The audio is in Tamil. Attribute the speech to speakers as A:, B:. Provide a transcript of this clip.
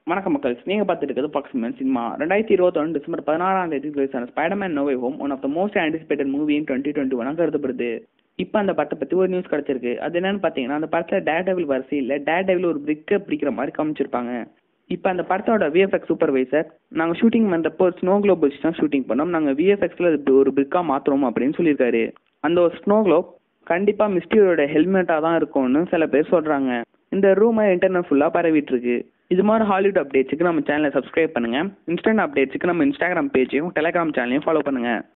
A: வணக்கம் மக்கள் நீங்கள் பார்த்துட்டு இருக்கிறது பாக்ஸ்மேன் சினிமா ரெண்டாயிரத்தி இருபத்தொன்று டிசம்பர் பதினாறாம் தேதி ரிலீஸ் ஆன Spiderman no way home one of the most anticipated movie in twenty twenty one கருதப்படுது இப்போ அந்த படத்தை பற்றி ஒரு நியூஸ் கிடச்சிருக்கு அது என்னன்னு பார்த்தீங்கன்னா அந்த படத்தில் டேர் டெவில் வரிசையில் டேர் டெவில் ஒரு பிரிக்கை பிடிக்கிற மாதிரி காமிச்சிருப்பாங்க இப்போ அந்த படத்தோட விஎஃப்எக்ஸ் சூப்பர்வைசர் நாங்கள் ஷூட்டிங் பண்ணுறப்போ ஸ்னோ குளோப் வச்சு தான் ஷூட்டிங் பண்ணோம் நாங்கள் விஎஃப்எக்ஸில் ஒரு பிரிக்காக மாற்றுறோம் அப்படின்னு சொல்லியிருக்காரு அந்த ஒரு ஸ்னோ குளோப் கண்டிப்பாக மிஸ்டியோட ஹெல்மெட்டாக தான் இருக்கும்னு சில பேர் சொல்கிறாங்க இந்த ரூமை இன்டர்நெட் ஃபுல்லாக பரவிட்டு இருக்கு இது மாதிரி ஹாலிவுட் அப்டேட்ஸுக்கு நம்ம சேனலை சப்ஸ்கிரைப் பண்ணுங்கள் இன்ஸ்டன்ட் அப்டேட்ஸுக்கு நம்ம இன்ஸ்டாகிராம் பேஜையும் டெலிகிராம் சேனலையும் ஃபாலோ பண்ணுங்கள்